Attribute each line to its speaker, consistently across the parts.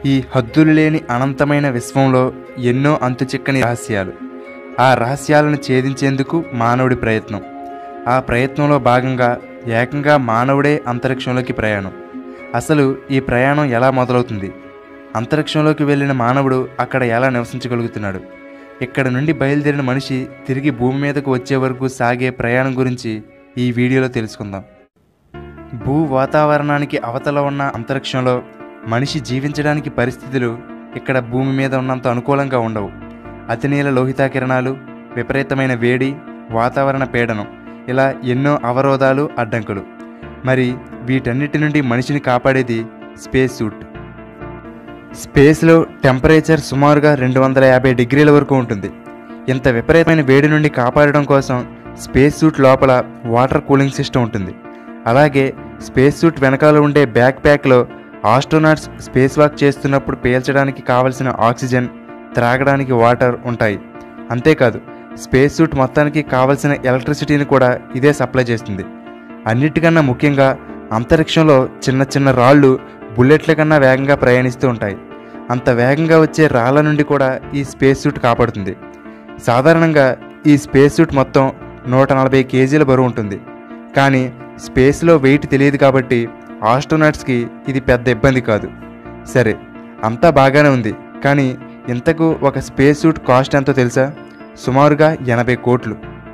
Speaker 1: ఈ హద్దులు లేని అనంతమైన విశ్వంలో ఎన్నో అంతుచిక్కని రహస్యాలు ఆ రహస్యాలను ఛేదించేందుకు మానవుడి ప్రయత్నం ఆ ప్రయత్నంలో భాగంగా ఏకంగా మానవుడే అంతరిక్షంలోకి ప్రయాణం అసలు ఈ ప్రయాణం ఎలా మొదలవుతుంది అంతరిక్షంలోకి వెళ్ళిన మానవుడు అక్కడ ఎలా నివసించగలుగుతున్నాడు ఇక్కడ నుండి బయలుదేరిన మనిషి తిరిగి భూమి మీదకు వచ్చే వరకు సాగే ప్రయాణం గురించి ఈ వీడియోలో తెలుసుకుందాం భూ వాతావరణానికి అవతల ఉన్న అంతరిక్షంలో మనిషి జీవించడానికి పరిస్థితులు ఇక్కడ భూమి మీద ఉన్నంత అనుకూలంగా ఉండవు అతినీల లోహితా కిరణాలు విపరీతమైన వేడి వాతావరణ పీడనం ఇలా ఎన్నో అవరోధాలు అడ్డంకులు మరి వీటన్నిటి నుండి మనిషిని కాపాడేది స్పేస్ సూట్ స్పేస్లో టెంపరేచర్ సుమారుగా రెండు వందల యాభై డిగ్రీల వరకు ఉంటుంది ఇంత విపరీతమైన వేడి నుండి కాపాడడం కోసం స్పేస్ సూట్ లోపల వాటర్ కూలింగ్ సిస్టమ్ ఉంటుంది అలాగే స్పేస్ సూట్ వెనకాల ఉండే బ్యాక్ ప్యాక్లో ఆస్ట్రోనాట్స్ స్పేస్ వాక్ చేస్తున్నప్పుడు పీల్చడానికి కావలసిన ఆక్సిజన్ త్రాగడానికి వాటర్ ఉంటాయి అంతేకాదు స్పేస్ సూట్ మొత్తానికి కావలసిన ఎలక్ట్రిసిటీని కూడా ఇదే సప్లై చేస్తుంది అన్నిటికన్నా ముఖ్యంగా అంతరిక్షంలో చిన్న చిన్న రాళ్ళు బుల్లెట్ల కన్నా వేగంగా ప్రయాణిస్తూ ఉంటాయి అంత వేగంగా వచ్చే రాళ్ళ నుండి కూడా ఈ స్పేస్ సూట్ కాపాడుతుంది సాధారణంగా ఈ స్పేస్ సూట్ మొత్తం నూట నలభై కేజీల బరువు ఉంటుంది కానీ స్పేస్లో వెయిట్ తెలియదు కాబట్టి ఆస్ట్రోనాట్స్కి ఇది పెద్ద ఇబ్బంది కాదు సరే అంతా బాగానే ఉంది కానీ ఇంతకు ఒక స్పేస్ సూట్ కాస్ట్ ఎంతో తెలుసా సుమారుగా ఎనభై కోట్లు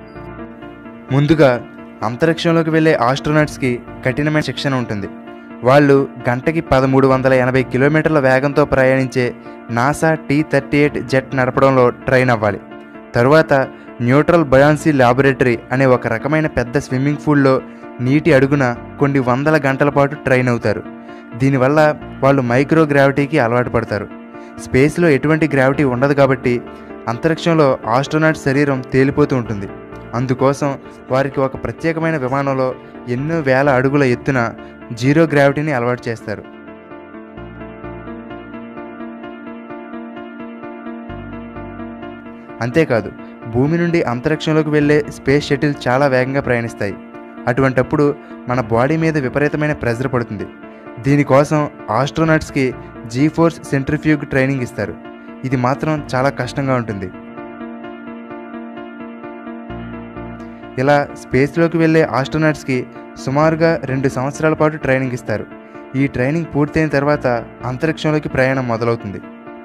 Speaker 1: ముందుగా అంతరిక్షంలోకి వెళ్ళే ఆస్ట్రోనాట్స్కి కఠినమైన శిక్షణ ఉంటుంది వాళ్ళు గంటకి పదమూడు వందల ఎనభై కిలోమీటర్ల వేగంతో ప్రయాణించే NASA T thirty eight jet నడపడంలో ట్రైన్ అవ్వాలి తరువాత న్యూట్రల్ బయాన్సీ ల్యాబొరేటరీ అనే ఒక రకమైన పెద్ద స్విమ్మింగ్ పూల్లో నీటి అడుగున కొన్ని వందల గంటల పాటు ట్రైన్ అవుతారు దీనివల్ల వాళ్ళు మైక్రో గ్రావిటీకి అలవాటు పడతారు స్పేస్లో ఎటువంటి గ్రావిటీ ఉండదు కాబట్టి అంతరిక్షంలో ఆస్ట్రోనాట్ శరీరం తేలిపోతూ ఉంటుంది అందుకోసం వారికి ఒక ప్రత్యేకమైన విమానంలో ఎన్నో వేల అడుగుల ఎత్తున జీరో గ్రావిటీని అలవాటు చేస్తారు అంతేకాదు భూమి నుండి అంతరిక్షంలోకి వెళ్ళే స్పేస్ షటిల్ చాలా వేగంగా ప్రయాణిస్తాయి అటువంటప్పుడు మన బాడీ మీద విపరీతమైన ప్రెజర్ పడుతుంది దీనికోసం ఆస్ట్రోనాట్స్కి జీ ఫోర్స్ సెంట్రిఫ్యూగ్ ట్రైనింగ్ ఇస్తారు ఇది మాత్రం చాలా కష్టంగా ఉంటుంది ఇలా స్పేస్లోకి వెళ్ళే ఆస్ట్రోనాట్స్కి సుమారుగా రెండు సంవత్సరాల పాటు ట్రైనింగ్ ఇస్తారు ఈ ట్రైనింగ్ పూర్తయిన తర్వాత అంతరిక్షంలోకి ప్రయాణం మొదలవుతుంది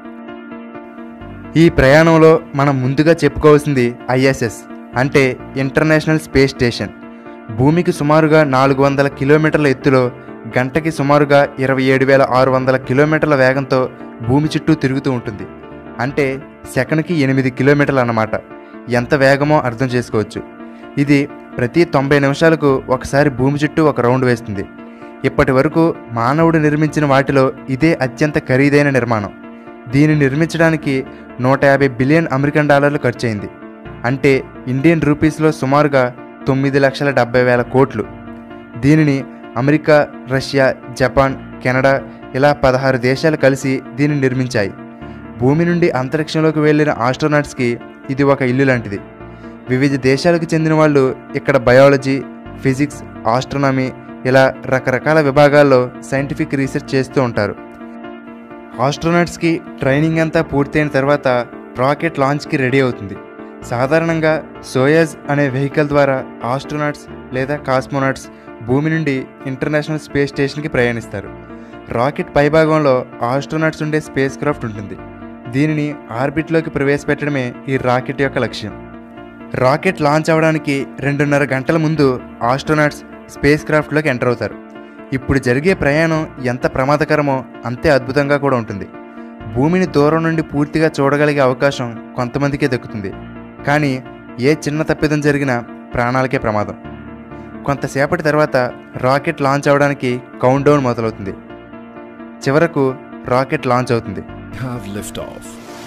Speaker 1: ఈ ప్రయాణంలో మనం ముందుగా చెప్పుకోవాల్సింది ఐఎస్ఎస్ అంటే ఇంటర్నేషనల్ స్పేస్ స్టేషన్ భూమికి సుమారుగా నాలుగు వందల కిలోమీటర్ల ఎత్తులో గంటకి సుమారుగా ఇరవై ఏడు వేల ఆరు వందల కిలోమీటర్ల వేగంతో భూమి చుట్టూ తిరుగుతూ ఉంటుంది అంటే సెకన్కి ఎనిమిది కిలోమీటర్లు అన్నమాట ఎంత వేగమో అర్థం చేసుకోవచ్చు ఇది ప్రతి తొంభై నిమిషాలకు ఒకసారి భూమి చుట్టూ ఒక రౌండ్ వేస్తుంది ఇప్పటి వరకు మానవుడు నిర్మించిన వాటిలో ఇదే అత్యంత ఖరీదైన నిర్మాణం దీన్ని నిర్మించడానికి నూట యాభై బిలియన్ అమెరికన్ డాలర్లు ఖర్చయింది అంటే ఇండియన్ రూపీస్లో సుమారుగా తొమ్మిది లక్షల డెబ్బై వేల కోట్లు దీనిని అమెరికా రష్యా జపాన్ కెనడా ఇలా పదహారు దేశాలు కలిసి దీన్ని నిర్మించాయి భూమి నుండి అంతరిక్షంలోకి వెళ్ళిన ఆస్ట్రోనాట్స్కి ఇది ఒక ఇల్లు లాంటిది వివిధ దేశాలకు చెందిన వాళ్ళు ఇక్కడ బయాలజీ ఫిజిక్స్ ఆస్ట్రోనమీ ఇలా రకరకాల విభాగాల్లో సైంటిఫిక్ రీసెర్చ్ చేస్తూ ఉంటారు ఆస్ట్రోనాట్స్కి ట్రైనింగ్ అంతా పూర్తయిన తర్వాత రాకెట్ లాంచ్కి రెడీ అవుతుంది సాధారణంగా సోయజ్ అనే వెహికల్ ద్వారా ఆస్ట్రోనాట్స్ లేదా కాస్మోనాట్స్ భూమి నుండి ఇంటర్నేషనల్ స్పేస్ స్టేషన్కి ప్రయాణిస్తారు రాకెట్ పైభాగంలో ఆస్ట్రోనాట్స్ ఉండే స్పేస్ క్రాఫ్ట్ ఉంటుంది దీనిని ఆర్బిట్లోకి ప్రవేశపెట్టడమే ఈ రాకెట్ యొక్క లక్ష్యం రాకెట్ లాంచ్ అవడానికి రెండున్నర గంటల ముందు ఆస్ట్రోనాట్స్ స్పేస్ క్రాఫ్ట్లోకి ఎంటర్ అవుతారు ఇప్పుడు జరిగే ప్రయాణం ఎంత ప్రమాదకరమో అంతే అద్భుతంగా కూడా ఉంటుంది భూమిని దూరం నుండి పూర్తిగా చూడగలిగే అవకాశం కొంతమందికే దక్కుతుంది కానీ ఏ చిన్న తప్పిదం జరిగినా ప్రాణాలకే ప్రమాదం కొంతసేపటి తర్వాత రాకెట్ లాంచ్ అవడానికి కౌంట్ డౌన్ మొదలవుతుంది చివరకు రాకెట్ లాంచ్ అవుతుంది
Speaker 2: Have liftoff.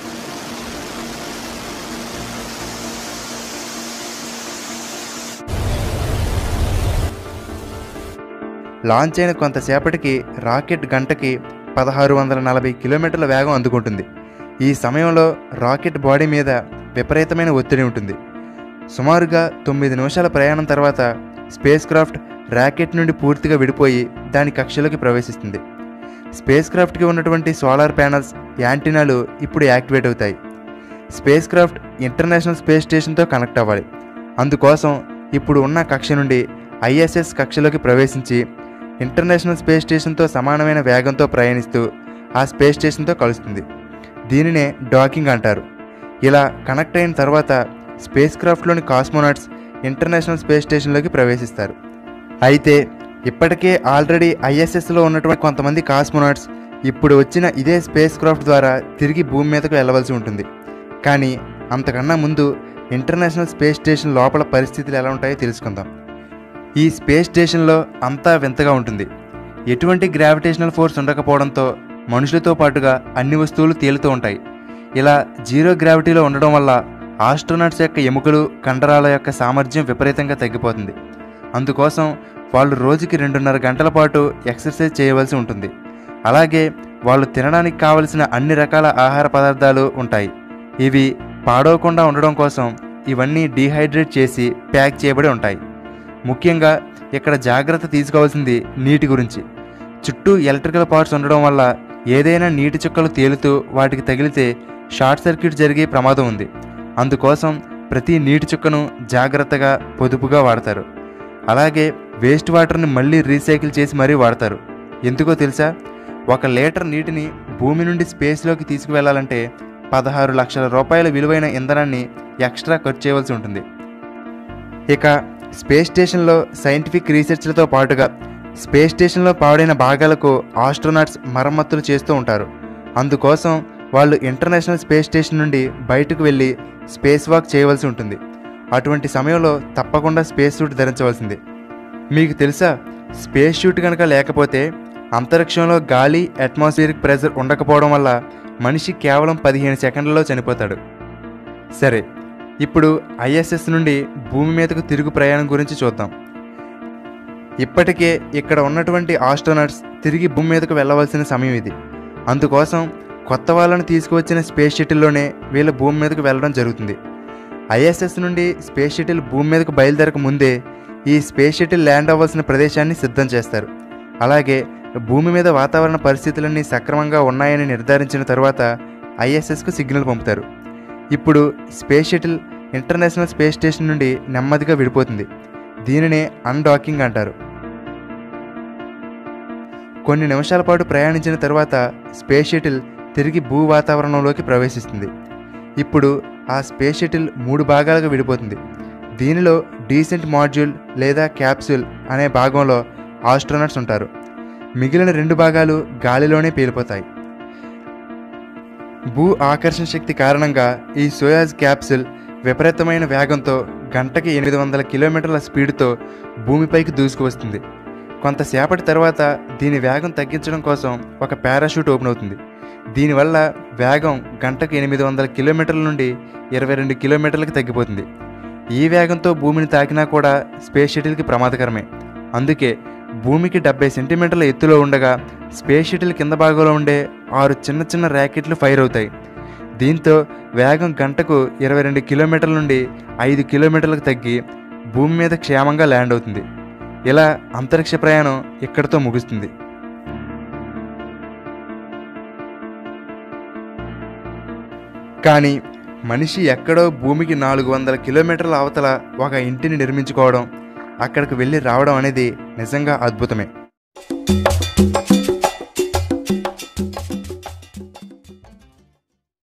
Speaker 1: లాంచ్ అయిన కొంతసేపటికి రాకెట్ గంటకి పదహారు వందల నలభై కిలోమీటర్ల వేగం అందుకుంటుంది ఈ సమయంలో రాకెట్ బాడీ మీద విపరీతమైన ఒత్తిడి ఉంటుంది సుమారుగా తొమ్మిది నిమిషాల ప్రయాణం తర్వాత స్పేస్ క్రాఫ్ట్ రాకెట్ నుండి పూర్తిగా విడిపోయి దాని కక్షలోకి ప్రవేశిస్తుంది స్పేస్ క్రాఫ్ట్కి ఉన్నటువంటి సోలార్ ప్యానల్స్ యాంటీనాలు ఇప్పుడు యాక్టివేట్ అవుతాయి స్పేస్ క్రాఫ్ట్ ఇంటర్నేషనల్ స్పేస్ స్టేషన్తో కనెక్ట్ అవ్వాలి అందుకోసం ఇప్పుడు ఉన్న కక్ష నుండి ఐఎస్ఎస్ కక్షలోకి ప్రవేశించి ఇంటర్నేషనల్ స్పేస్ స్టేషన్తో సమానమైన వేగంతో ప్రయాణిస్తూ ఆ స్పేస్ స్టేషన్తో కలుస్తుంది దీనినే డాకింగ్ అంటారు ఇలా కనెక్ట్ అయిన తర్వాత స్పేస్ క్రాఫ్ట్లోని కాస్మోనాట్స్ ఇంటర్నేషనల్ స్పేస్ స్టేషన్లోకి ప్రవేశిస్తారు అయితే ఇప్పటికే ఆల్రెడీ ఐఎస్ఎస్లో ఉన్నటువంటి కొంతమంది కాస్మోనాట్స్ ఇప్పుడు వచ్చిన ఇదే స్పేస్ క్రాఫ్ట్ ద్వారా తిరిగి భూమి మీదకు వెళ్ళవలసి ఉంటుంది కానీ అంతకన్నా ముందు ఇంటర్నేషనల్ స్పేస్ స్టేషన్ లోపల పరిస్థితులు ఎలా ఉంటాయో తెలుసుకుందాం ఈ స్పేస్ స్టేషన్లో అంతా వింతగా ఉంటుంది ఎటువంటి గ్రావిటేషనల్ ఫోర్స్ ఉండకపోవడంతో మనుషులతో పాటుగా అన్ని వస్తువులు తేలుతూ ఉంటాయి ఇలా జీరో గ్రావిటీలో ఉండడం వల్ల ఆస్ట్రోనాట్స్ యొక్క ఎముకలు కండరాల యొక్క సామర్థ్యం విపరీతంగా తగ్గిపోతుంది అందుకోసం వాళ్ళు రోజుకి రెండున్నర గంటల పాటు ఎక్సర్సైజ్ చేయవలసి ఉంటుంది అలాగే వాళ్ళు తినడానికి కావలసిన అన్ని రకాల ఆహార పదార్థాలు ఉంటాయి ఇవి పాడవకుండా ఉండడం కోసం ఇవన్నీ డీహైడ్రేట్ చేసి ప్యాక్ చేయబడి ఉంటాయి ముఖ్యంగా ఇక్కడ జాగ్రత్త తీసుకోవాల్సింది నీటి గురించి చుట్టూ ఎలక్ట్రికల్ పార్ట్స్ ఉండడం వల్ల ఏదైనా నీటి చుక్కలు తేలుతూ వాటికి తగిలితే షార్ట్ సర్క్యూట్ జరిగే ప్రమాదం ఉంది అందుకోసం ప్రతి నీటి చుక్కను జాగ్రత్తగా పొదుపుగా వాడతారు అలాగే వేస్ట్ వాటర్ని మళ్ళీ రీసైకిల్ చేసి మరీ వాడతారు ఎందుకో తెలుసా ఒక లీటర్ నీటిని భూమి నుండి స్పేస్లోకి తీసుకువెళ్ళాలంటే పదహారు లక్షల రూపాయల విలువైన ఇంధనాన్ని ఎక్స్ట్రా ఖర్చు చేయవలసి ఉంటుంది ఇక స్పేస్ స్టేషన్లో సైంటిఫిక్ రీసెర్చ్లతో పాటుగా స్పేస్ స్టేషన్లో పాడైన భాగాలకు ఆస్ట్రోనాట్స్ మరమ్మతులు చేస్తూ ఉంటారు అందుకోసం వాళ్ళు ఇంటర్నేషనల్ స్పేస్ స్టేషన్ నుండి బయటకు వెళ్ళి స్పేస్ వాక్ చేయవలసి ఉంటుంది అటువంటి సమయంలో తప్పకుండా స్పేస్ సూట్ ధరించవలసింది మీకు తెలుసా స్పేస్ షూట్ కనుక లేకపోతే అంతరిక్షంలో గాలి అట్మాస్ఫియరిక్ ప్రెజర్ ఉండకపోవడం వల్ల మనిషి కేవలం పదిహేను సెకండ్లలో చనిపోతాడు సరే ఇప్పుడు ఐఎస్ఎస్ నుండి భూమి మీదకు తిరుగు ప్రయాణం గురించి చూద్దాం ఇప్పటికే ఇక్కడ ఉన్నటువంటి ఆస్ట్రోనట్స్ తిరిగి భూమి మీదకు వెళ్ళవలసిన సమయం ఇది అందుకోసం కొత్త వాళ్ళని తీసుకువచ్చిన స్పేస్ షటిల్లోనే వీళ్ళు భూమి మీదకు వెళ్ళడం జరుగుతుంది ఐఎస్ఎస్ నుండి స్పేస్ షటిల్ భూమి మీదకు బయలుదేరక ముందే ఈ స్పేస్ షటిల్ ల్యాండ్ అవ్వాల్సిన ప్రదేశాన్ని సిద్ధం చేస్తారు అలాగే భూమి మీద వాతావరణ పరిస్థితులన్నీ సక్రమంగా ఉన్నాయని నిర్ధారించిన తర్వాత ఐఎస్ఎస్కు సిగ్నల్ పంపుతారు ఇప్పుడు space shuttle international space station నుండి నెమ్మదిగా విడిపోతుంది దీనినే అన్డాకింగ్ అంటారు కొన్ని నిమిషాల పాటు ప్రయాణించిన తర్వాత స్పేస్ షటిల్ తిరిగి భూ వాతావరణంలోకి ప్రవేశిస్తుంది ఇప్పుడు ఆ స్పేస్ షటిల్ మూడు భాగాలుగా విడిపోతుంది దీనిలో డీసెంట్ మాడ్యూల్ లేదా క్యాప్సూల్ అనే భాగంలో ఆస్ట్రోనట్స్ ఉంటారు మిగిలిన రెండు భాగాలు గాలిలోనే పేలిపోతాయి భూ ఆకర్షణ శక్తి కారణంగా ఈ సోయాజ్ క్యాప్సూల్ విపరీతమైన వేగంతో గంటకి ఎనిమిది వందల కిలోమీటర్ల స్పీడ్తో భూమిపైకి దూసుకువస్తుంది కొంతసేపటి తర్వాత దీని వేగం తగ్గించడం కోసం ఒక పారాషూట్ ఓపెన్ అవుతుంది దీనివల్ల వేగం గంటకు ఎనిమిది వందల కిలోమీటర్ల నుండి ఇరవై రెండు కిలోమీటర్లకు తగ్గిపోతుంది ఈ వేగంతో భూమిని తాకినా కూడా స్పేస్ షటిల్కి ప్రమాదకరమే అందుకే భూమికి డెబ్బై సెంటీమీటర్ల ఎత్తులో ఉండగా స్పేస్ షటిల్ కింద భాగంలో ఉండే ఆరు చిన్న చిన్న ర్యాకెట్లు ఫైర్ అవుతాయి దీంతో వేగం గంటకు ఇరవై రెండు కిలోమీటర్ల నుండి ఐదు కిలోమీటర్లకు తగ్గి భూమి మీద క్షేమంగా ల్యాండ్ అవుతుంది ఇలా అంతరిక్ష ప్రయాణం ఇక్కడితో ముగుస్తుంది కానీ మనిషి ఎక్కడో భూమికి నాలుగు వందల కిలోమీటర్ల అవతల ఒక ఇంటిని నిర్మించుకోవడం అక్కడికి వెళ్ళి రావడం అనేది నిజంగా అద్భుతమే